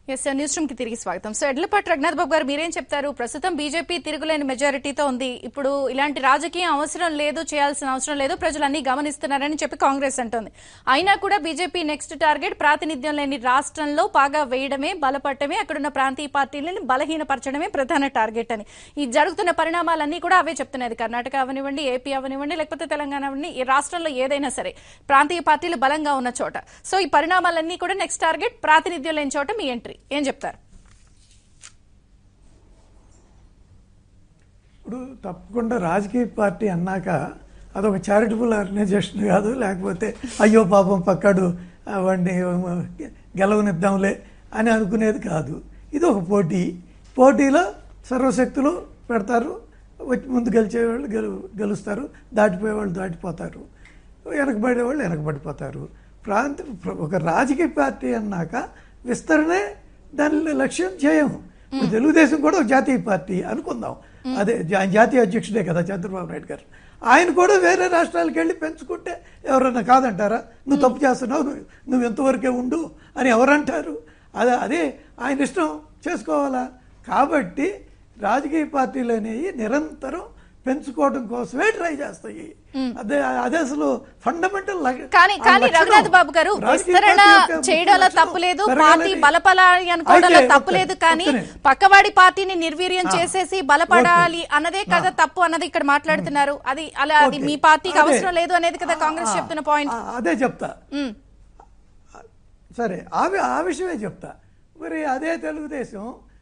Yes sir news room కి తిరిగి స్వాగతం సో ఎడ్లపాటి రఘునాథ్ బాబు గారు మీరేం చెప్తారు ప్రస్తుతం బీజేపీ తిరుగులేని మెజారిటీతో ఉంది ఇప్పుడు ఇలాంటి రాజకీయం అవసరం లేదు చేయాల్సిన అవసరం లేదు ప్రజలు అన్ని గమనిస్తున్నారని చెప్పి కాంగ్రెస్ అంటోంది అయినా కూడా బీజేపీ నెక్స్ట్ టార్గెట్ ప్రాతినిధ్యం లేని రాష్ట్రంలో పాగా వేయడమే బలపడటమే అక్కడున్న ప్రాంతీయ పార్టీలను బలహీనపరచడమే ప్రధాన టార్గెట్ అని ఈ జరుగుతున్న పరిణామాలన్నీ కూడా అవే చెప్తున్నది కర్ణాటక అవనివ్వండి ఏపీ అవనివ్వండి లేకపోతే తెలంగాణ అవని ఈ రాష్ట్రంలో ఏదైనా సరే ప్రాంతీయ పార్టీలు బలంగా ఉన్న చోట సో ఈ పరిణామాలన్నీ కూడా నెక్స్ట్ టార్గెట్ ప్రాతినిధ్యం లేని చోట మీ ఎంట్రీ ఏం చెప్తారు ఇప్పుడు తప్పకుండా రాజకీయ పార్టీ అన్నాక అదొక చారిటబుల్ ఆర్గనైజేషన్ కాదు లేకపోతే అయ్యో పాపం పక్కడు ఆ, వాడిని గెలవనిద్దాంలే అని అనుకునేది కాదు ఇది ఒక పోటీ పోటీలో సర్వశక్తులు పెడతారు వచ్చి ముందు గెలిచేవాళ్ళు గెలు గెలుస్తారు దాటిపోయేవాళ్ళు దాటిపోతారు వెనకబడే వాళ్ళు వెనకబడిపోతారు ప్రాంత ఒక రాజకీయ పార్టీ అన్నాక విస్తరణే దాని లక్ష్యం చేయం ఇప్పుడు తెలుగుదేశం కూడా ఒక జాతీయ పార్టీ అనుకుందాం అదే జా- జాతీయ అధ్యక్షుడే కదా చంద్రబాబు నాయుడు గారు ఆయన కూడా వేరే రాష్ట్రాలకు వెళ్ళి పెంచుకుంటే ఎవరన్నా కాదంటారా నువ్వు తప్పు చేస్తున్నావు నువ్వు నువ్వు ఎంతవరకే ఉండు అని ఎవరంటారు అదే అదే ఆయన ఇష్టం చేసుకోవాలా కాబట్టి రాజకీయ పార్టీలు అనేవి నిరంతరం పెంచుకోవడం కోసమే ట్రై చేస్తాయి అదే అదే అసలు ఫండమెంటల్ కానీ కానీ రఘునాథ్ బాబు గారు విస్తరణ చేయడంలో తప్పులేదు పార్టీ బలపడాలి అనుకోవడంలో తప్పులేదు కానీ పక్కవాడి పార్టీని నిర్వీర్యం చేసేసి బలపడాలి అన్నదే కదా తప్పు అన్నది ఇక్కడ మాట్లాడుతున్నారు అది అలా అది మీ పార్టీకి అవసరం లేదు అనేది కదా కాంగ్రెస్ చెప్తున్న పాయింట్ అదే చెప్తా సరే ఆ వి- ఆ విషయమే చెప్తా మరి అదే తెలుగుదేశం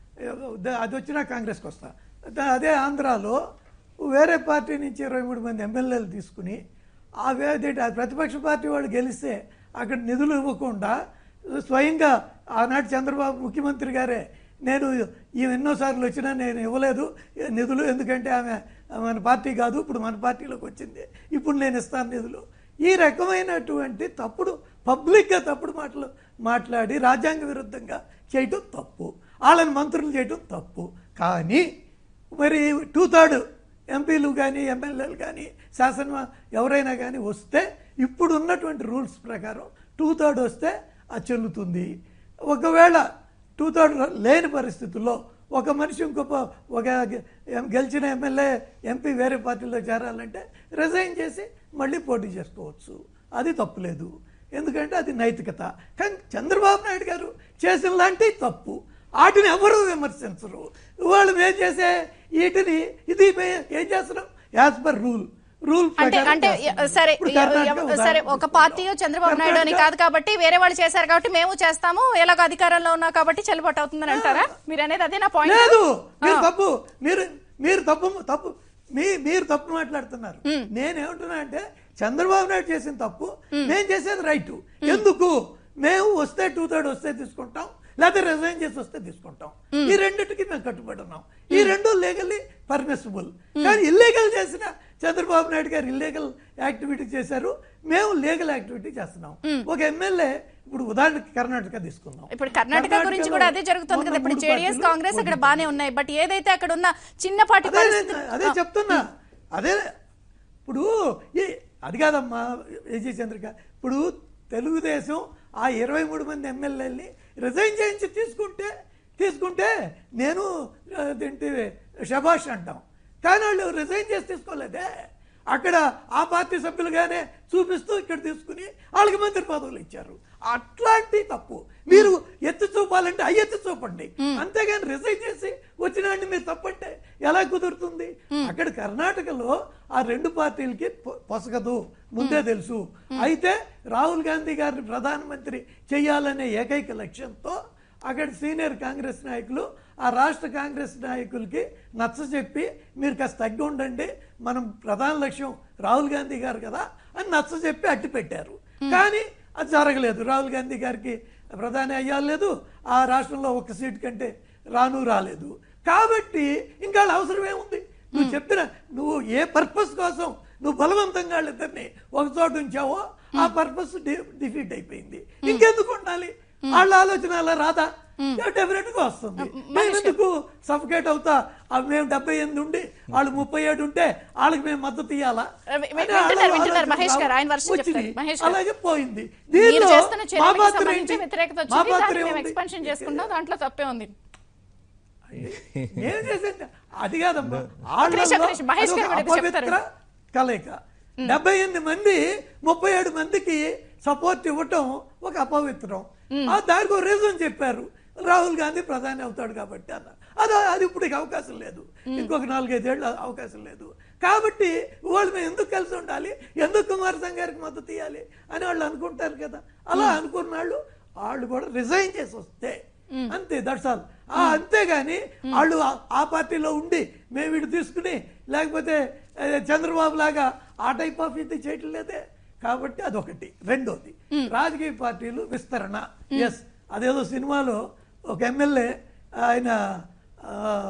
ద- అది వచ్చినా కాంగ్రెస్కి వస్తా ద- అదే ఆంధ్రాలో వేరే పార్టీ నుంచి ఇరవై మూడు మంది ఎమ్మెల్యేలు తీసుకుని ఆ వే అదేంటి, ఆ ప్రతిపక్ష పార్టీ వాళ్ళు గెలిస్తే అక్కడ నిధులు ఇవ్వకుండా స్వయంగా ఆనాటి చంద్రబాబు ముఖ్యమంత్రి గారే నేను ఈమె ఎన్నోసార్లు వచ్చినా నేను ఇవ్వలేదు నిధులు ఎందుకంటే ఆమె మన పార్టీ కాదు ఇప్పుడు మన పార్టీలోకి వచ్చింది ఇప్పుడు నేను ఇస్తాను నిధులు ఈ రకమైనటువంటి తప్పుడు పబ్లిక్గా తప్పుడు మాటలు మాట్లాడి రాజ్యాంగ విరుద్ధంగా చేయటం తప్పు వాళ్ళని మంత్రులు చేయటం తప్పు కానీ మరి టూ థర్డ్ ఎంపీలు కానీ ఎమ్మెల్యేలు కానీ శాసన ఎవరైనా కానీ వస్తే ఇప్పుడు ఉన్నటువంటి రూల్స్ ప్రకారం టూ థర్డ్ వస్తే అది చెల్లుతుంది ఒకవేళ టూ థర్డ్ లేని పరిస్థితుల్లో ఒక మనిషి ఇంకొక ఒక ఎం- గెలిచిన ఎమ్మెల్యే ఎంపీ వేరే పార్టీలో చేరాలంటే రిజైన్ చేసి మళ్ళీ పోటీ చేసుకోవచ్చు అది తప్పులేదు ఎందుకంటే అది నైతికత కానీ చంద్రబాబు నాయుడు గారు చేసిన లాంటి తప్పు వాటిని ఎవరు విమర్శించరు వాళ్ళు మేము చేసే వీటిని ఇది మే- ఏం చేస్తున్నాం యాజ్ పర్ రూల్ రూల్ అంటే అంటే సరే ఎవ- సరే ఒక పార్టీ చంద్రబాబు నాయుడు అని కాదు కాబట్టి వేరే వాళ్ళు చేశారు కాబట్టి మేము చేస్తాము ఎలాగో అధికారంలో ఉన్నాం కాబట్టి చెల్లుబాటు అవుతుందని అంటారా మీరు అనేది అదే నా పాయింట్ లేదు మీరు తప్పు మీరు మీరు తప్పు తప్పు మీ మీరు తప్పు మాట్లాడుతున్నారు నేనేమంటున్నా అంటే చంద్రబాబు నాయుడు చేసిన తప్పు నేను చేసేది రైట్ ఎందుకు మేము వస్తే టూ థర్డ్ వస్తే తీసుకుంటాం లేకపోతే రిజైన్ చేసి వస్తే తీసుకుంటాం ఈ రెండింటికి మేము కట్టుబడి ఉన్నాం ఈ రెండు లీగల్లీ పర్మిసిబుల్ కానీ ఇల్లీగల్ చేసిన చంద్రబాబు నాయుడు గారు ఇల్లీగల్ యాక్టివిటీ చేశారు మేము లీగల్ యాక్టివిటీ చేస్తున్నాం ఒక ఎమ్మెల్యే ఇప్పుడు ఉదాహరణకి కర్ణాటక తీసుకుందాం ఇప్పుడు కర్ణాటక గురించి కూడా అదే జరుగుతుంది కదా మొన్న ఇప్పుడు మూడు జేడీఎస్ పార్టీలు కాంగ్రెస్ అక్కడ బానే ఉన్నాయి బట్ ఏదైతే అక్కడ ఉన్న చిన్నపాటి అదే పరిస్థితి నేను- అదే చెప్తున్నా అదే ఇప్పుడు ఈ అది కాదమ్మా విజయ చంద్రిక ఇప్పుడు తెలుగుదేశం ఆ ఇరవై మూడు మంది ఎమ్మెల్యేలని రిజైన్ చేయించి తీసుకుంటే తీసుకుంటే నేను అదేంటి శభాష్ అంటాం కానీ వాళ్ళు రిజైన్ చేసి తీసుకోలేదే అక్కడ ఆ పార్టీ సభ్యులుగానే చూపిస్తూ ఇక్కడ తీసుకుని వాళ్ళకి మంత్రి పదవులు ఇచ్చారు అట్లాంటి తప్పు మీరు ఎత్తి చూపాలంటే అవి ఎత్తి చూపండి అంతేగాని రిజైన్ చేసి వచ్చినాన్ని మీరు తప్పంటే ఎలా కుదురుతుంది అక్కడ కర్ణాటకలో ఆ రెండు పార్టీలకి పొ- పొసగదు ముందే తెలుసు అయితే రాహుల్ గాంధీ గారిని ప్రధానమంత్రి చేయాలనే ఏకైక లక్ష్యంతో అక్కడ సీనియర్ కాంగ్రెస్ నాయకులు ఆ రాష్ట్ర కాంగ్రెస్ నాయకులకి నచ్చ చెప్పి మీరు కాస్త తగ్గి ఉండండి మనం ప్రధాన లక్ష్యం రాహుల్ గాంధీ గారు కదా అని నచ్చ చెప్పి అట్టి పెట్టారు కానీ అది జరగలేదు రాహుల్ గాంధీ గారికి ప్రధాని అయ్యాలేదు ఆ రాష్ట్రంలో ఒక సీట్ కంటే రాను రాలేదు కాబట్టి ఇంకా వాళ్ళ అవసరం ఏముంది నువ్వు చెప్పిన నువ్వు ఏ పర్పస్ కోసం నువ్వు బలవంతంగా వాళ్ళిద్దరిని ఒక చోట ఉంచావో ఆ పర్పస్ డిఫీట్ అయిపోయింది ఇంకెందుకు ఉండాలి వాళ్ళ ఆలోచన అలా రాదా డెఫినెట్ గా వస్తుంది మేము ఎందుకు సఫకేట్ అవుతా ఆ మేము డెబ్బై ఎనిమిది ఉండి వాళ్ళు ముప్పై ఏడు ఉంటే వాళ్ళకి మేము మద్దతు ఇవ్వాలా వి- వి- అని వింటున్నారు, వాళ్ళ వింటున్నారు. ఆలోచన మహేష్ గారు, ఆయన వర్షం వచ్చింది. చెప్తారు. మహేష్ గారు. అలాగే పోయింది మీరు దీనిలో చేస్తున్న మా చర్యలకు పాత్ర సంబంధించి ఏంటి? వ్యతిరేకత మా వచ్చింది పాత్ర దాన్ని మేము ఏముంది? ఎక్స్పెన్షన్ చేసుకుంటాం దాంట్లో తప్పే ఉంది ఏం చేసేది అది కాదమ్మా ఒక్క నిమిషం, ఒక్క నిమిషం. మహేష్ గారు కూడా ఏదో అపవిత్ర చెప్తారు. కలయిక డెబ్బై ఎనిమిది మంది ముప్పై ఏడు మందికి సపోర్ట్ ఇవ్వటం ఒక అపవిత్రం ఆ దానికి ఒక రీజన్ చెప్పారు రాహుల్ గాంధీ ప్రధాని అవుతాడు కాబట్టి అన్న అది అది ఇప్పుడు ఇక అవకాశం లేదు ఇంకొక నాలుగైదేళ్ళు అవకాశం లేదు కాబట్టి వాళ్ళు మేము ఎందుకు కలిసి ఉండాలి ఎందుకు కుమారస్వామి గారికి మద్దతు ఇవ్వాలి అని వాళ్ళు అనుకుంటారు కదా అలా అనుకున్న వాళ్ళు వాళ్ళు కూడా రిజైన్ చేసి వస్తే అంతే దట్స్ ఆల్ ఆ అంతేగాని వాళ్ళు ఆ- ఆ పార్టీలో ఉండి మేము వీడు తీసుకుని లేకపోతే ఏ, చంద్రబాబు లాగా ఆ టైప్ ఆఫ్ ఇది చేయటం లేదే కాబట్టి అదొకటి రెండోది రాజకీయ పార్టీలు విస్తరణ ఎస్ అదేదో సినిమాలో ఒక ఎమ్మెల్యే ఆయన ఆ,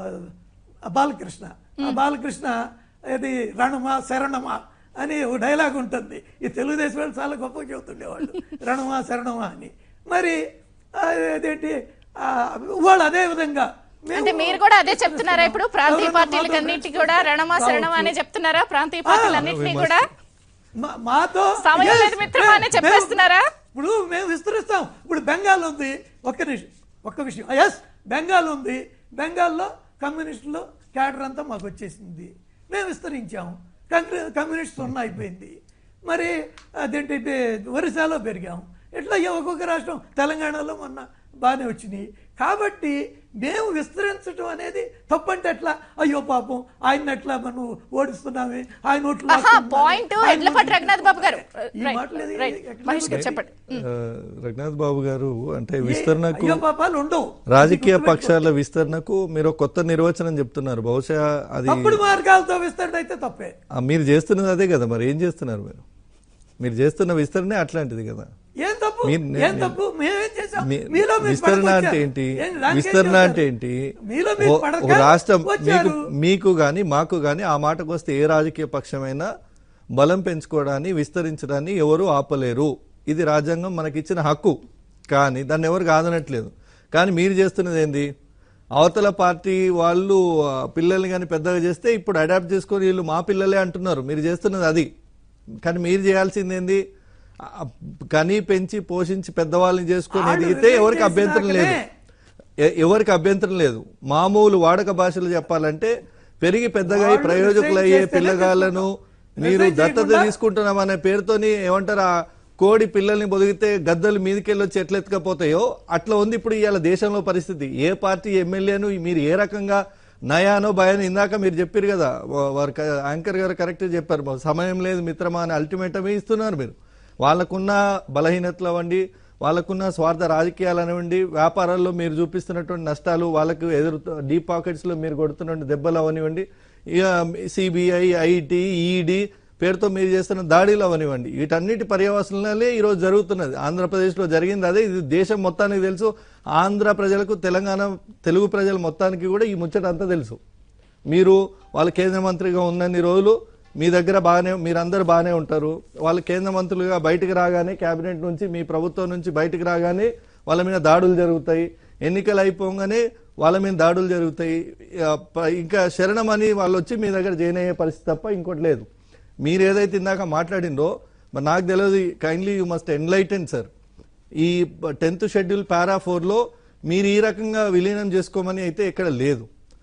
బాలకృష్ణ ఆ బాలకృష్ణ ఇది రణమా శరణమా అని ఒక డైలాగ్ ఉంటుంది ఈ తెలుగుదేశం వాళ్ళు చాలా గొప్పగా చెబుతుండేవాళ్ళు రణమా శరణమా అని మరి ఆ, అదేంటి ఆ, వాళ్ళు అదే విధంగా మేము- అంటే మీరు కూడా అదే చెప్తున్నారా ఇప్పుడు ప్రాంతీయ ఎవరన్నా పార్టీలకు మాతో అన్నిటి కూడా రణమా శరణమా కావచ్చు. అనే చెప్తున్నారా ప్రాంతీయ పార్టీలన్నింటినీ కూడా మా- మాతో సమయం Yes, లేదు మిత్రమా అని మేము- చెప్పేస్తున్నారా? ఇప్పుడు మేము విస్తరిస్తాం ఇప్పుడు బెంగాల్ ఉంది ఒక్క నిమిషం ఒక్క విషయం ఎస్ బెంగాల్ ఉంది బెంగాల్లో కమ్యూనిస్టులు క్యాడర్ అంతా మాకు వచ్చేసింది మేము విస్తరించాము కమ్యూ- కమ్యూనిస్ట్ సున్నా అయిపోయింది మరి అదేంటి బే- ఒరిస్సాలో పెరిగాము ఇట్లా ఏ ఒక్కొక్క రాష్ట్రం తెలంగాణలో మొన్న బాగానే వచ్చినాయి కాబట్టి మేము విస్తరించడం అనేది తప్పంటే ఎట్లా అయ్యో పాపం ఆయన ఎట్లా మనం ఓడిస్తున్నామే ఆయన ఓట్లు ఆహా లాక్కుంటున్నామే, పాయింట్ ఆయన ఎడ్లపాటి రఘునాథ్ బాబు గారు ఈ రైట్, మాటలు ఏది- రైట్. ఎక్కడ మహేష్ గారు లేదు. చెప్పండి ఆ, రఘునాథ్ బాబు గారు అంటే ఏ- విస్తరణకు అయ్యో పాపాలు ఉండవు రాజకీయ గుర్తుపెట్టుకో. పక్షాల విస్తరణకు మీరు ఒక కొత్త నిర్వచనం చెప్తున్నారు బహుశా అది తప్పుడు మార్గాలతో విస్తరణ అయితే తప్పే ఆ, మీరు చేస్తున్నది అదే కదా మరి ఏం చేస్తున్నారు మీరు మీరు చేస్తున్న విస్తరణే అట్లాంటిది కదా ఏం తప్పు మీరు- ఏం తప్పు మేమేం చేసాం మీ- మీలో మీరు విస్తరణ పడకొచ్చారు. అంటే ఏంటి ఏం దానికేం విస్తరణ చేశారు? అంటే ఏంటి మీలో మీరు ఓ- పడక ఒక రాష్ట్రం మీకు వచ్చారు. మీకు గాని మాకు గాని ఆ మాటకు వస్తే ఏ రాజకీయ పక్షమైనా బలం పెంచుకోవడాన్ని విస్తరించడాన్ని ఎవరు ఆపలేరు ఇది రాజ్యాంగం మనకిచ్చిన హక్కు కానీ దాన్ని ఎవరు కాదనట్లేదు కానీ మీరు చేస్తున్నది ఏంది అవతల పార్టీ వాళ్ళు ఆ, పిల్లల్ని కానీ పెద్దగా చేస్తే ఇప్పుడు అడాప్ట్ చేసుకొని వీళ్ళు మా పిల్లలే అంటున్నారు మీరు చేస్తున్నది అది కానీ మీరు చేయాల్సింది ఏంది ఆ, కని పెంచి పోషించి పెద్దవాళ్ళని చేసుకొని వాళ్ళు ఎదిగితే రిజైన్ ఎవరికి అభ్యంతరం లేదు చేసినాకనే ఎ- ఎవరికి అభ్యంతరం లేదు మామూలు వాడక భాషలు చెప్పాలంటే పెరిగి పెద్దగా అయి వాళ్ళు ప్రయోజకులు రిజైన్ అయ్యే చేస్తేనే పిల్లగాళ్ళను తీసుకుంటాం. మీరు రిజైన్ దత్తత చేయకుండా- తీసుకుంటున్నాం అనే పేరుతోని ఏమంటారు ఆ కోడి పిల్లల్ని బొదిగితే గద్దలు మీదకెళ్ళి వచ్చి ఎట్లా ఎత్తుకపోతాయో అట్లా ఉంది ఇప్పుడు ఇవాళ దేశంలో పరిస్థితి ఏ పార్టీ ఎమ్మెల్యేను మీరు ఏ రకంగా నయానో భయానో ఇందాక మీరు చెప్పారు కదా వా- వారు క- యాంకర్ గారు కరెక్ట్ చెప్పారు "మా సమయం లేదు మిత్రమా అని అల్టిమేటమే ఇస్తున్నారు మీరు వాళ్ళకున్న బలహీనతలు అవ్వండి వాళ్ళకున్న స్వార్థ రాజకీయాలు అనివ్వండి వ్యాపారాల్లో మీరు చూపిస్తున్నటువంటి నష్టాలు వాళ్ళకు ఎదురు డీప్ పాకెట్స్ లో మీరు కొడుతున్న దెబ్బలు అవనివ్వండి ఇక సిబిఐ ఐటీ ఈడీ పేరుతో మీరు చేస్తున్న దాడులు అవనివ్వండి వీటన్నిటి పర్యవసనాలే ఈ రోజు జరుగుతున్నది ఆంధ్రప్రదేశ్లో జరిగింది అదే ఇది దేశం మొత్తానికి తెలుసు ఆంధ్ర ప్రజలకు తెలంగాణ తెలుగు ప్రజల మొత్తానికి కూడా ఈ ముచ్చట అంతా తెలుసు మీరు వాళ్ళ కేంద్ర మంత్రిగా ఉన్నన్ని రోజులు మీ దగ్గర బాగానే మీరందరూ బాగానే ఉంటారు వాళ్ళు కేంద్ర మంత్రులుగా బయటకు రాగానే కేబినెట్ నుంచి మీ ప్రభుత్వం నుంచి బయటకు రాగానే వాళ్ళ మీద దాడులు జరుగుతాయి ఎన్నికలు అయిపోగానే వాళ్ళ మీద దాడులు జరుగుతాయి ఆ, ప- ఇంకా శరణం అని వాళ్ళు వచ్చి మీ దగ్గర జాయిన్ అయ్యే పరిస్థితి తప్ప ఇంకోటి లేదు మీరు ఏదైతే ఇందాక మాట్లాడిందో మరి నాకు తెలియదు kindly you must enlighten sir ఈ టెన్త్ షెడ్యూల్ పారా ఫోర్లో మీరు ఈ రకంగా విలీనం చేసుకోమని అయితే ఎక్కడ లేదు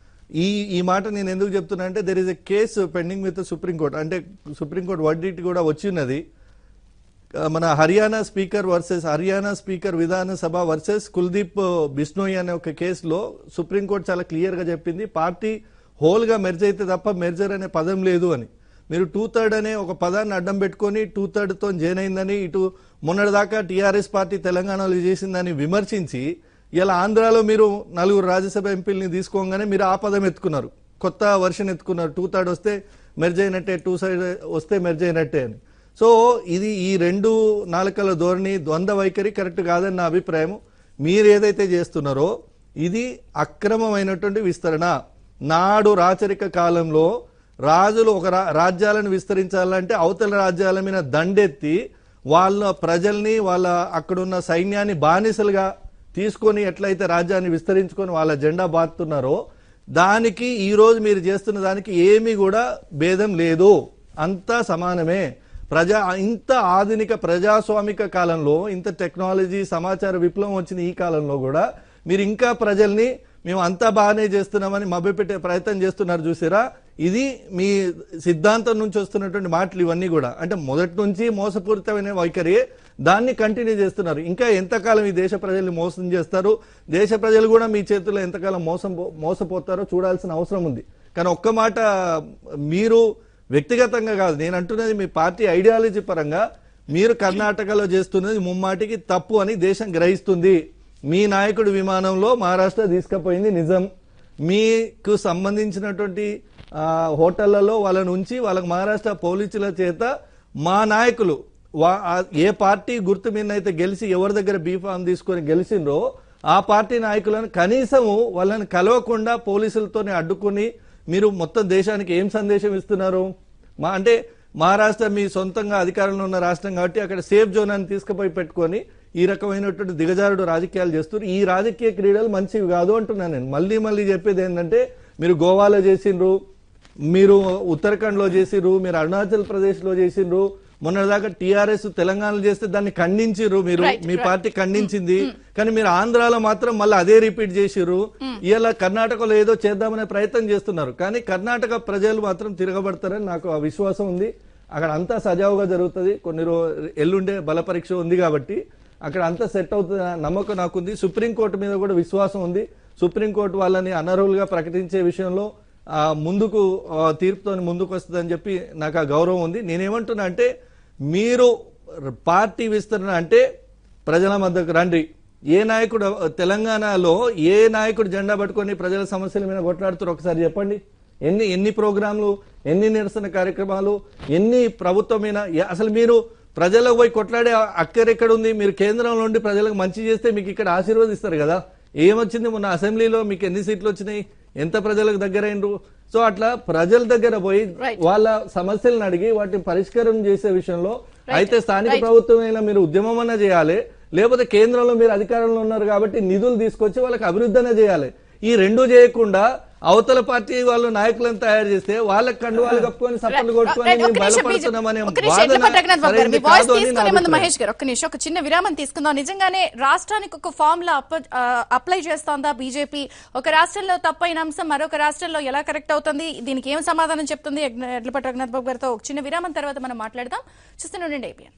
ఈ ఈ మాట నేను ఎందుకు చెప్తున్నా అంటే there is a case pending with supreme court అంటే సుప్రీంకోర్టు వడ్డీటి కూడా వచ్చి ఉన్నది ఆ, మన Haryana speaker versus Haryana speaker Vidhan Sabha versus Kuldeep Bishnoi అనే ఒక కేసులో సుప్రీంకోర్టు చాలా క్లియర్ గా చెప్పింది పార్టీ హోల్ గా మెర్జ్ అయితే తప్ప మెర్జర్ అనే పదం లేదు అని మీరు టూ థర్డ్ అనే ఒక పదాన్ని అడ్డం పెట్టుకొని టూ థర్డ్ తో జాయిన్ అయిందని ఇటు మొన్నటిదాకా టీఆర్ఎస్ పార్టీ తెలంగాణలో చేసిందని విమర్శించి ఇలా ఆంధ్రాలో మీరు నలుగురు రాజ్యసభ ఎంపీలని తీసుకోగానే మీరు ఆ పదం ఎత్తుకున్నారు కొత్త వర్షన్ ఎత్తుకున్నారు టూ థర్డ్ వస్తే మెర్జ్ అయినట్టే టూ సైడ్ వస్తే మెర్జ్ అయినట్టే అని సో ఇది ఈ రెండు నాలుకల ధోరణి ద్వంద్వ వైఖరి కరెక్ట్ కాదని నా అభిప్రాయం మీరు ఏదైతే చేస్తున్నారో ఇది అక్రమమైనటువంటి విస్తరణ నాడు రాచరిక కాలంలో రాజులు ఒక రా- రాజ్యాలను విస్తరించాలంటే అవతల రాజ్యాల మీద దండెత్తి వాళ్ళ ప్రజల్ని వాళ్ళ అక్కడున్న సైన్యాన్ని బానిసలుగా తీసుకొని ఎట్లయితే రాజ్యాన్ని విస్తరించుకొని వాళ్ళ జెండా బాతుతున్నారో దానికి ఈ రోజు మీరు చేస్తున్న దానికి ఏమీ కూడా భేదం లేదు అంతా సమానమే ప్రజా ఇంత ఆధునిక ప్రజాస్వామిక కాలంలో ఇంత టెక్నాలజీ సమాచార విప్లవం వచ్చిన ఈ కాలంలో కూడా మీరు ఇంకా ప్రజల్ని మేము అంతా బాగానే చేస్తున్నామని మభ్యపెట్టే ప్రయత్నం చేస్తున్నారు చూసారా ఇది మీ సిద్ధాంతం నుంచి వస్తున్నటువంటి మాటలు ఇవన్నీ కూడా అంటే మొదటి నుంచి మోసపూరితమైన వైఖరి దాన్ని కంటిన్యూ చేస్తున్నారు ఇంకా ఎంతకాలం ఈ దేశ ప్రజల్ని మోసం చేస్తారు దేశ ప్రజలు కూడా మీ చేతుల్లో ఎంతకాలం మోసం పో- మోసపోతారో చూడాల్సిన అవసరం ఉంది కానీ ఒక్క మాట మీరు వ్యక్తిగతంగా కాదు నేను అంటున్నది మీ పార్టీ ఐడియాలజీ పరంగా మీరు కర్ణాటకలో చేస్తున్నది ముమ్మాటికి తప్పు అని దేశం గ్రహిస్తుంది మీ నాయకుడు విమానంలో మహారాష్ట్ర తీసుకుపోయింది నిజం మీకు సంబంధించినటువంటి ఆ, హోటళ్లలో వాళ్ళని ఉంచి వాళ్ళకి మహారాష్ట్ర పోలీసుల చేత మా నాయకులు వా- ఆ ఏ పార్టీ గుర్తు మీద అయితే గెలిచి ఎవరి దగ్గర బీఫామ్ తీసుకొని గెలిచిండ్రో ఆ పార్టీ నాయకులను కనీసము వాళ్ళని కలవకుండా పోలీసులతోనే అడ్డుకొని మీరు మొత్తం దేశానికి ఏం సందేశం ఇస్తున్నారు మా అంటే మహారాష్ట్ర మీ సొంతంగా అధికారంలో ఉన్న రాష్ట్రం కాబట్టి అక్కడ సేఫ్ జోన్ అని తీసుకుపోయి పెట్టుకొని ఈ రకమైనటువంటి దిగజారుడు రాజకీయాలు చేస్తున్నారు ఈ రాజకీయ క్రీడలు మంచివి కాదు అంటున్నాను నేను మళ్ళీ మళ్ళీ చెప్పేది ఏంటంటే మీరు గోవాలో చేసిండ్రు మీరు ఉత్తరాఖండ్ లో చేసిర్రు మీరు అరుణాచల్ ప్రదేశ్ లో చేసిండ్రు మొన్నటిదాకా టీఆర్ఎస్ తెలంగాణలో చేస్తే దాన్ని ఖండించిర్రు మీరు Right, మీ right. పార్టీ ఖండించింది కానీ మీరు ఆంధ్రాలో మాత్రం మళ్ళీ అదే రిపీట్ చేసిర్రు ఇలా కర్ణాటకలో ఏదో చేద్దామనే ప్రయత్నం చేస్తున్నారు కానీ కర్ణాటక ప్రజలు మాత్రం తిరగబడతారని నాకు ఆ విశ్వాసం ఉంది అక్కడ అంతా సజావుగా జరుగుతుంది కొన్ని రో ఎల్లుండే బల పరీక్ష ఉంది కాబట్టి అక్కడ అంతా సెట్ అవుతుంది అనే నమ్మకం నాకుంది సుప్రీంకోర్టు మీద కూడా విశ్వాసం ఉంది సుప్రీంకోర్టు వాళ్ళని అనర్హులుగా ప్రకటించే విషయంలో ఆ, ముందుకు ఆ, తీర్పుతో ముందుకు వస్తుందని చెప్పి నాకు ఆ గౌరవం ఉంది నేనేమంటున్నా అంటే మీరు పార్టీ విస్తరణ అంటే ప్రజల మధ్యకు రండి ఏ నాయకుడు తెలంగాణలో ఏ నాయకుడు జెండా పట్టుకొని ప్రజల సమస్యల మీద కొట్లాడుతారో ఒకసారి చెప్పండి ఎన్ని ఎన్ని ప్రోగ్రాంలు ఎన్ని నిరసన కార్యక్రమాలు ఎన్ని ప్రభుత్వం మీద ఎ- అసలు మీరు ప్రజలకు పోయి కొట్లాడే అక్కరెక్కడ ఉంది మీరు కేంద్రంలో ఉండి ప్రజలకు మంచి చేస్తే మీకు ఇక్కడ ఆశీర్వదిస్తారు కదా ఏమొచ్చింది మొన్న అసెంబ్లీలో మీకు ఎన్ని సీట్లు వచ్చినాయి ఎంత ప్రజలకు దగ్గరైనరు సో అట్లా ప్రజల దగ్గర పోయి Right. వాళ్ళ సమస్యలను అడిగి వాటిని పరిష్కారం చేసే విషయంలో Right. అయితే స్థానిక Right. ప్రభుత్వమైనా మీరు ఉద్యమం అన్నా చేయాలి లేకపోతే కేంద్రంలో మీరు అధికారంలో ఉన్నారు కాబట్టి నిధులు తీసుకొచ్చి వాళ్ళకి అభివృద్ధి అన్నా చేయాలి ఈ రెండు చేయకుండా అవతల పార్టీ వాళ్ళు నాయకులను తయారు చేస్తే వాళ్ళకి కండువాలు కప్పుకొని సప్పట్లు కొట్టుకొని రైట్, మేము ఒక్క నిమిషం, బలపడుతున్నామనే ఒక్క నిమిషం, వాదన ఎడ్లపాటి రఘునాథ్ బాబు గారు, మీ సరైనది వాయిస్ కాదు అని నా తీసుకునే ముందు అభిప్రాయం. మహేష్ గారు ఒక్క నిమిషం ఒక చిన్న విరామం తీసుకుందాం నిజంగానే రాష్ట్రానికి ఒక ఫార్ములా అప్లై చేస్తోందా బీజేపీ ఒక రాష్ట్రంలో తప్పైన అంశం మరొక రాష్ట్రంలో ఎలా కరెక్ట్ అవుతుంది దీనికి ఏం సమాధానం చెప్తుంది ఎడ్లపాటి రఘునాథ్ బాబు గారితో ఒక చిన్న విరామం తర్వాత మనం మాట్లాడదాం చూస్తూనే ఉండండి ఏపీఎన్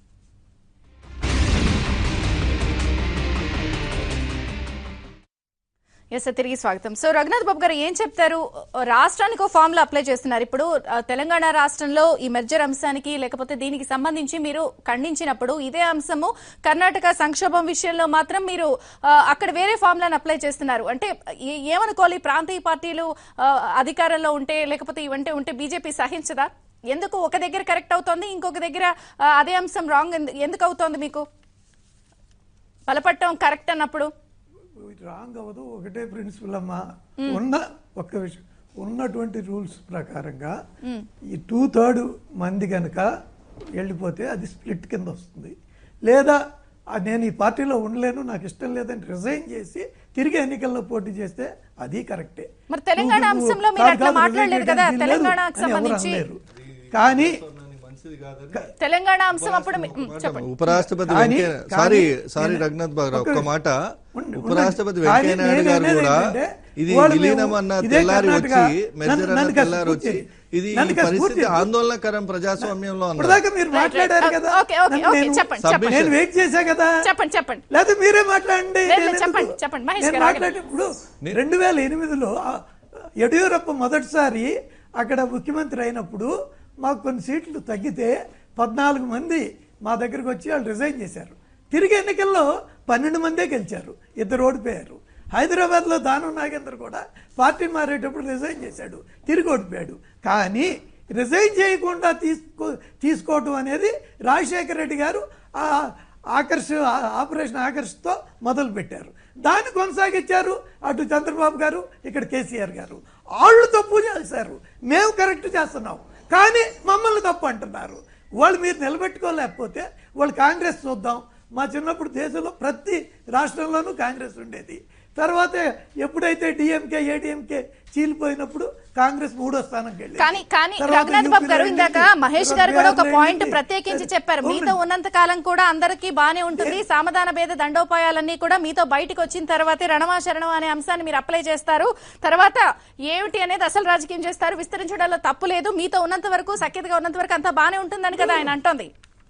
ఎస్ సార్ తిరిగి స్వాగతం సో రఘునాథ్ బాబు గారు ఏం చెప్తారు రాష్ట్రానికి ఒక ఫామ్ లో అప్లై చేస్తున్నారు ఇప్పుడు ఆ, తెలంగాణ రాష్ట్రంలో ఈ మెర్జర్ అంశానికి లేకపోతే దీనికి సంబంధించి మీరు ఖండించినప్పుడు ఇదే అంశము కర్ణాటక సంక్షోభం విషయంలో మాత్రం మీరు ఆ, అక్కడ వేరే ఫార్ములాను అప్లై చేస్తున్నారు అంటే ఏ- ఏమనుకోవాలి ప్రాంతీయ పార్టీలు ఆ, అధికారంలో ఉంటే లేకపోతే ఇవంటే ఉంటే బీజేపీ సహించదా ఎందుకు ఒక దగ్గర కరెక్ట్ అవుతోంది ఇంకొక దగ్గర ఆ, అదే అంశం రాంగ్ ఎందుకు అవుతోంది మీకు బలపడటం కరెక్ట్ అన్నప్పుడు రాంగ్ అవ్వదు ఒకటే ప్రిన్సిపల్ అమ్మా ఉన్న ఒక్క విషయం ఉన్నటువంటి రూల్స్ ప్రకారంగా ఈ టూ థర్డ్ మంది కనుక వెళ్ళిపోతే అది స్ప్లిట్ కింద వస్తుంది లేదా ఆ నేను ఈ పార్టీలో ఉండలేను నాకు ఇష్టం లేదని రిజైన్ చేసి తిరిగి ఎన్నికల్లో పోటీ చేస్తే అది కరెక్టే మరి తెలంగాణ నువ్వు అంశంలో మీరు కాదు అట్లా కాదు, మాట్లాడలేదు రిజైన్ కదా, చేయడానికి వీల్లేదు తెలంగాణకు అని ఎవరు సంబంధించి. అనలేరు. కానీ తెలంగాణ అంశం అప్పుడు మీ- ఉమ్, చెప్పండి ఉపరాష్ట్రపతి కానీ- వెంకయ్య కానీ సారీ సారీ నేను- రఘునాథ్ బాబు ఒక్క ఒక్క నిమిషం. మాట ఉండు- ఉపరాష్ట్రపతి ఉండండి. కానీ వెంకయ్య నాయుడు నేను గారు అనేది కూడా ఏంటంటే, ఇది వాళ్ళు విలీనం మేము అన్న ఇదే తెల్లారి కర్ణాటక వచ్చి మెజర్ నన్ను- అన్న నన్ను తెల్లారి కాస్త వచ్చి పూర్తి- ఇది ఈ నన్ను కాస్త పరిస్థితి పూర్తి- ఆందోళనకరం ప్రజాస్వామ్యంలో అన్నారు ఇప్పటిదాకా మీరు Right, మాట్లాడారు right. కదా Okay, okay, నన్ను okay. నేను- చెప్పండి, చెప్పండి. నేను వెయిట్ చేశా కదా చెప్పండి చెప్పండి లేదా మీరే మాట్లాడండి లేదు, నేను చెప్పండి, ఎందుకు? చెప్పండి. మహేష్ నేను గారు ఆగండి. మాట్లాడినప్పుడు రెండు వేల ఎనిమిదిలో ఆ, యడియూరప్ప మొదటిసారి అక్కడ ముఖ్యమంత్రి అయినప్పుడు మాకు కొన్ని సీట్లు తగ్గితే పద్నాలుగు మంది మా దగ్గరకు వచ్చి వాళ్ళు రిజైన్ చేశారు తిరిగి ఎన్నికల్లో పన్నెండు మందే గెలిచారు ఇద్దరు ఓడిపోయారు హైదరాబాద్లో దానం నాగేంద్ర కూడా పార్టీ మారేటప్పుడు రిజైన్ చేశాడు తిరిగి ఓడిపోయాడు కానీ రిజైన్ చేయకుండా తీసుకో తీసుకోవటం అనేది రాజశేఖర రెడ్డి గారు ఆ ఆకర్ష ఆ- ఆపరేషన్ ఆకర్షతో మొదలు పెట్టారు దాన్ని కొనసాగించారు అటు చంద్రబాబు గారు ఇక్కడ కేసీఆర్ గారు వాళ్ళు తప్పు చేశారు మేము కరెక్ట్ చేస్తున్నాం కానీ మమ్మల్ని తప్పు అంటున్నారు వాళ్ళు మీరు నిలబెట్టుకోలేకపోతే వాళ్ళు కాంగ్రెస్ చూద్దాం మా చిన్నప్పుడు దేశంలో ప్రతి రాష్ట్రంలోనూ కాంగ్రెస్ ఉండేది తర్వాత ఎప్పుడైతే డిఎంకే ఏడిఎంకే చీలిపోయినప్పుడు కాంగ్రెస్ మూడో స్థానంకి వెళ్ళింది. కానీ కానీ తర్వాత రఘునాథ్ బాబు గారు యూపీలో ఇందాక వెళ్ళింది. మహేష్ తర్వాత గారు కూడా ఒక బీహార్లో పాయింట్ వెళ్ళింది. ప్రత్యేకించి చెప్పారు అవును. మీతో ఉన్నంత కాలం కూడా అందరికీ బానే ఉంటుంది సామధాన భేద దండోపాయాలన్నీ కూడా మీతో బయటకు వచ్చిన తర్వాతే రణమా శరణం అనే అంశాన్ని మీరు అప్లై చేస్తారు తర్వాత ఏమిటి అనేది అసలు రాజకీయం చేస్తారు విస్తరించడంలో తప్పు లేదు మీతో ఉన్నంత వరకు సఖ్యతగా ఉన్నంత వరకు అంతా బానే ఉంటుందని కదా ఆయన అంటోంది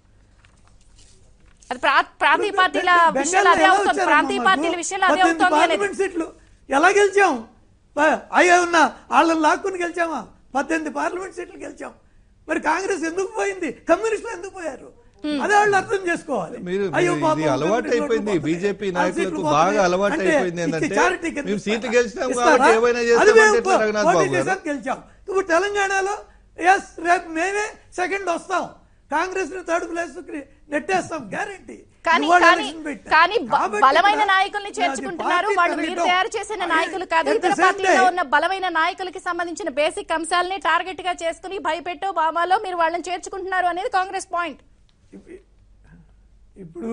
అది ప్రా- ప్రాంతీయ పార్టీల విషయాలు అదే బెంగాల్లో అవుతుంది ఎలా ప్రాంతీయ వచ్చారమ్మా పార్టీల మాకు? విషయాలు అదే పద్దెనిమిది అవుతుంది అనేది పార్లమెంట్ సీట్లు ఎలా గెలిచాం ప- అయ్యా ఉన్న వాళ్ళని లాక్కుని గెలిచామా పద్దెనిమిది పార్లమెంట్ సీట్లు గెలిచాం మరి కాంగ్రెస్ ఎందుకు పోయింది కమ్యూనిస్టులు ఎందుకు పోయారు అదే వాళ్ళు అర్థం చేసుకోవాలి మీరు అయ్యో మీరు పాపం ఇది అలవాటు కమ్యూనిస్టులు అయిపోయింది ఓట్లు బీజేపీ పోతున్నాయి. ఆ నాయకులకు సీట్లు బాగా పోతున్నాయి. అలవాటు అంటే అయిపోయింది ఇచ్చి ఏంటంటే charity కింద మేము సీట్లు ఇస్తారా? గెలిచినాం ఇస్తారా? కాబట్టి ఏమైనా అది చేస్తామంటే మేము ఎట్లా రఘునాథ్ పోటీ బాబు గారు చేసాం, గెలిచాం ఇప్పుడు తెలంగాణలో ఎస్ రేపు మేమే సెకండ్ వస్తాం కాంగ్రెస్ ని థర్డ్ ప్లేస్ నెట్టేస్తాం గ్యారంటీ కానీ కానీ కానీ బ- బలమైన నాయకుల్ని చేర్చుకుంటున్నారు వాళ్ళు మీరు తయారు చేసిన నాయకులు కాదు ఇతర పార్టీలో ఉన్న బలమైన నాయకులకి సంబంధించిన బేసిక్ అంశాలని టార్గెట్ గా చేసుకుని భయపెట్టో బామాలో మీరు వాళ్ళని చేర్చుకుంటున్నారు అనేది కాంగ్రెస్ పాయింట్ ఇప్పుడు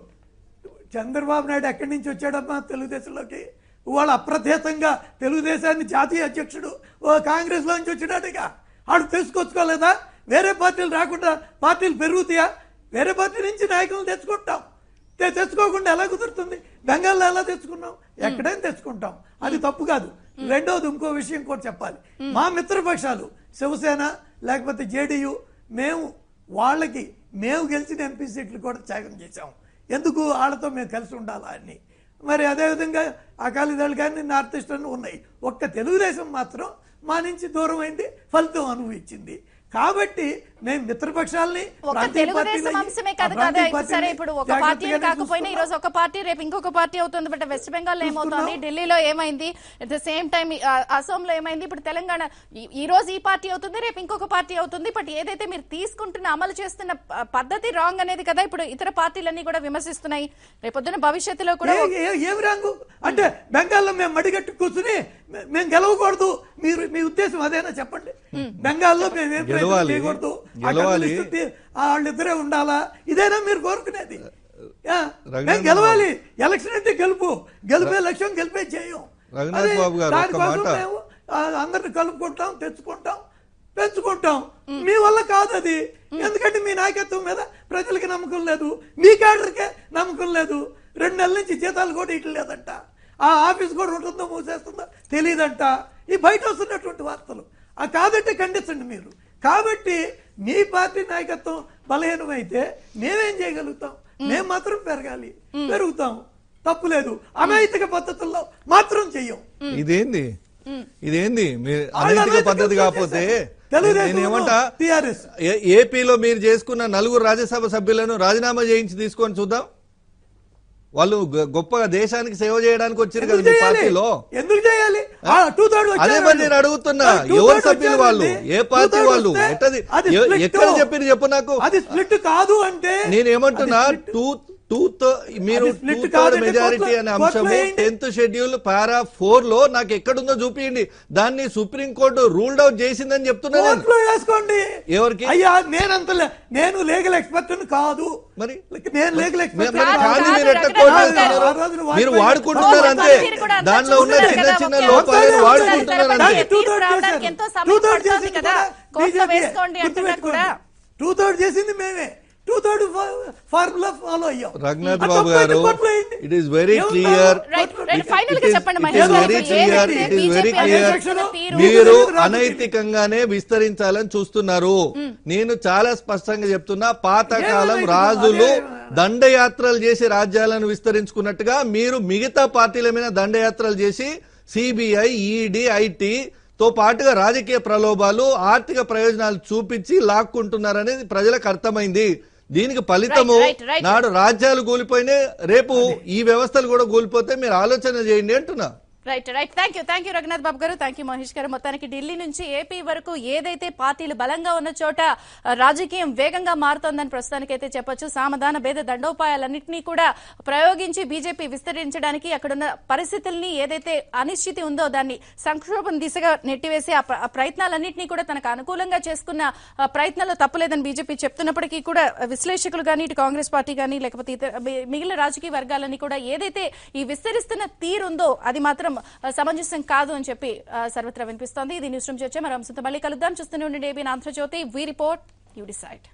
చంద్రబాబు నాయుడు ఎక్కడి నుంచి వచ్చాడమ్మా తెలుగుదేశంలోకి వాళ్ళు అప్రతిహతంగా తెలుగుదేశాన్ని జాతీయ అధ్యక్షుడు ఓ కాంగ్రెస్ నుంచి వచ్చినాడుగా ఆడు తెలుసుకొచ్చుకోలేదా వేరే పార్టీలు రాకుండా పార్టీలు పెరుగుతాయా వేరే పార్టీ నుంచి నాయకులను తెచ్చుకుంటాం తె- తెచ్చుకోకుండా ఎలా కుదురుతుంది బెంగాల్లో ఎలా తెచ్చుకున్నాం ఎక్కడైనా తెచ్చుకుంటాం అది తప్పు కాదు రెండవది ఇంకో విషయం కూడా చెప్పాలి మా మిత్రపక్షాలు శివసేన లేకపోతే జేడీయూ మేము వాళ్ళకి మేము గెలిచిన ఎంపీ సీట్లు కూడా త్యాగం చేశాం ఎందుకు వాళ్ళతో మేము కలిసి ఉండాలా అని మరి అదేవిధంగా అకాలీదళ్ కానీ నార్త్ ఈస్ట్ అని ఉన్నాయి ఒక్క తెలుగుదేశం మాత్రం మా నుంచి దూరం అయింది ఫలితం అనుభవించింది కాబట్టి మేము మిత్రపక్షాలని ఒక ప్రాంతీయ తెలుగుదేశం పార్టీలని, అంశమే ఆ కాదు కదా ప్రాంతీయ ఇప్పుడు సరే పార్టీలని ఇప్పుడు ఒక జాగ్రత్తగానే పార్టీ కాకపోయినా ఈ రోజు చూస్తున్నాం. ఒక పార్టీ రేపు ఇంకొక పార్టీ అవుతుంది బట్ వెస్ట్ బెంగాల్ లో ఏమవుతుంది చూస్తున్నాం. ఢిల్లీలో ఏమైంది అట్ ద సేమ్ టైం అసోంలో ఏమైంది ఇప్పుడు తెలంగాణ ఈ- ఈ రోజు ఈ పార్టీ అవుతుంది రేపు ఇంకొక పార్టీ అవుతుంది బట్ ఏదైతే మీరు తీసుకుంటున్న అమలు చేస్తున్న ప- పద్ధతి రాంగ్ అనేది కదా ఇప్పుడు ఇతర పార్టీలన్నీ కూడా విమర్శిస్తున్నాయి రేపొద్దున భవిష్యత్తులో కూడా ఏ- ఏ- ఏం రాంగు అంటే బెంగాల్లో మేము మడిగట్టు కూర్చుని మే- మేము గెలవకూడదు మీరు మీ ఉద్దేశం అదేనా చెప్పండి బెంగాల్లో మేము ఏం ప్రయత్నం గెలవాలి. చేయకూడదు ఆ గెలవాలి. కమ్యూనిస్టు టీ- ఆ వాళ్ళిద్దరే ఉండాలా ఇదేనా మీరు కోరుకునేది యా, రఘునాథ్ మేము గెలవాలి ఎలక్షన్ అంటే గెలుపు గెలిపే లక్ష్యం గెలిపే చేయం రఘునాథ్ అదే బాబు గారు, ఒక్క దానికోసం మాట. మేము ఆ, అందరిని కలుపుకుంటాం తెచ్చుకుంటాం పెంచుకుంటాం మీ వల్ల కాదు అది ఎందుకంటే మీ నాయకత్వం మీద ప్రజలకి నమ్మకం లేదు మీ క్యాడర్కే నమ్మకం లేదు రెండు నెలల నుంచి జీతాలు కూడా ఇట్లేదంట ఆ ఆఫీస్ కూడా ఉంటుందో మూసేస్తుందో తెలియదంట ఈ బయట వస్తున్నటువంటి వార్తలు ఆ కాదంటే ఖండించండి మీరు కాబట్టి మీ పార్టీ నాయకత్వం బలహీనమైతే మేమేం చేయగలుగుతాం మేము మాత్రం పెరగాలి పెరుగుతాం తప్పులేదు అనైతిక పద్ధతుల్లో మాత్రం చెయ్యం ఇదేంది ఇదేంది మీరు వాళ్ళు అనైతిక అనైతిక పద్ధతి కాకపోతే చేశారు. తెలుగుదేశం నేను ఏమంటా టిఆర్ఎస్ ఏ- ఏపీలో మీరు చేసుకున్న నలుగురు రాజ్యసభ సభ్యులను రాజీనామా చేయించి తీసుకొని చూద్దాం వాళ్ళు గొ- గొప్పగా దేశానికి సేవ చేయడానికి వచ్చారు కదా ఎందుకు మీ చేయాలి పార్టీలో ఎందుకు చేయాలి ఆ, two third అదే వచ్చారు మరి నేను అడుగుతున్నా ఆ, two ఎవరు third సభ్యులు వచ్చారు వాళ్ళు అండి. ఏ పార్టీ Two third వాళ్ళు వస్తే ఎట్టది అది ఎ- split. ఎక్కడ చెప్పారు చెప్పు నాకు అది స్ప్లిట్ కాదు అంటే నేను ఏమంటున్నా అది split. టూ టూ మీరు అది split టూ కాదంటే మెజారిటీ కోర్టులో- అనే కోర్టులో అంశము వేయండి. టెన్త్ షెడ్యూల్ పారా ఫోర్ లో నాకు ఎక్కడుందో చూపియండి దాన్ని సుప్రీం కోర్టు రూల్డ్ అవుట్ చేసిందని చెప్తున్నా నేను కోర్టులో వేసుకోండి ఎవరికి? అయ్యా నేనంత లే- నేను లీగల్ ఎక్స్పర్ట్ కాదు మరి? నేను లీగల్ మే- ఎక్స్పర్ట్ మరి కాదు, కానీ కాదు, మీరు ఎట్లా రఘునాథ్ కోర్టు గారు. వేస్తున్నారు? ఆ రోజున మీరు వాజ్పేయి వాడుకుంటున్నారు గారు అంతే మీరు కూడా అంతా దానిలో ఉన్న చూస్తున్నారు చిన్న కదా, చిన్న ఒకే లోపాలను ఒకే వాడుకుంటున్నారు ఒకే అంతే ఒకే తీర్పు రావడానికి ఎంతో సమయం పడుతోంది కదా. కొంత వేసుకోండి అంటున్నా కూడా. టూ థర్డ్ చేసింది మేమే టూ థర్డ్ ఫార్ములా ఫాలో అయ్యాం రఘునాథ్ అది బాబు తప్పైతే గారు కోర్టులో వేయండి. ఇట్ ఈస్ వెరీ ఏముంది? Clear right right It- final it గా is- చెప్పండి it మహేష్ is గారు very ఇప్పుడు clear, ఏదైతే it is very BJP clear. అధ్యక్షుల తీరు మీరు రాజకీయం. అనైతికంగానే విస్తరించాలని చూస్తున్నారు నేను చాలా స్పష్టంగా చెప్తున్నా పాతకాలం ఏమనైతికం? రాజులు అదే- దండయాత్రలు చేసి రాజ్యాలను విస్తరించుకున్నట్టుగా మీరు మిగతా పార్టీల మీద దండయాత్రలు చేసి సిబిఐ ఈడీ ఐటీ తో పాటుగా రాజకీయ ప్రలోభాలు ఆర్థిక ప్రయోజనాలు చూపించి లాక్కుంటున్నారనేది ప్రజలకు అర్థమైంది దీనికి ఫలితము Right, right, right. నాడు రాజ్యాలు కూలిపోయినాయి రేపు ఈ వ్యవస్థలు కూడా కూలిపోతే మీరు ఆలోచన చేయండి అంటున్నా right right thank you thank you Raghunath Babu గారు థ్యాంక్ యూ మహేష్ గారు మొత్తానికి ఢిల్లీ నుంచి ఏపీ వరకు ఏదైతే పార్టీలు బలంగా ఉన్న చోట ఆ, రాజకీయం వేగంగా మారుతోందని ప్రస్తుతానికైతే చెప్పొచ్చు సామధాన భేద దండోపాయాలన్నింటినీ కూడా ప్రయోగించి బీజేపీ విస్తరించడానికి అక్కడున్న పరిస్థితుల్ని ఏదైతే అనిశ్చితి ఉందో దాన్ని సంక్షోభం దిశగా నెట్టివేసి ఆ ప్ర- ఆ ప్రయత్నాలన్నింటినీ కూడా తనకు అనుకూలంగా చేసుకున్న ఆ, ప్రయత్నాల్లో తప్పులేదని బీజేపీ చెప్తున్నప్పటికీ కూడా విశ్లేషకులు కానీ ఇటు కాంగ్రెస్ పార్టీ కానీ లేకపోతే ఇతర మి- మిగిలిన రాజకీయ వర్గాలని కూడా ఏదైతే ఈ విస్తరిస్తున్న తీరుందో అది మాత్రం ఆ, సమంజసం కాదు అని చెప్పి ఆ, సర్వత్రా వినిపిస్తోంది ఇది న్యూస్ రూమ్ చర్చ మరి అంశంతో మళ్ళీ కలుద్దాం చూస్తూనే ఉండండి AB Andhrajyothy we report you decide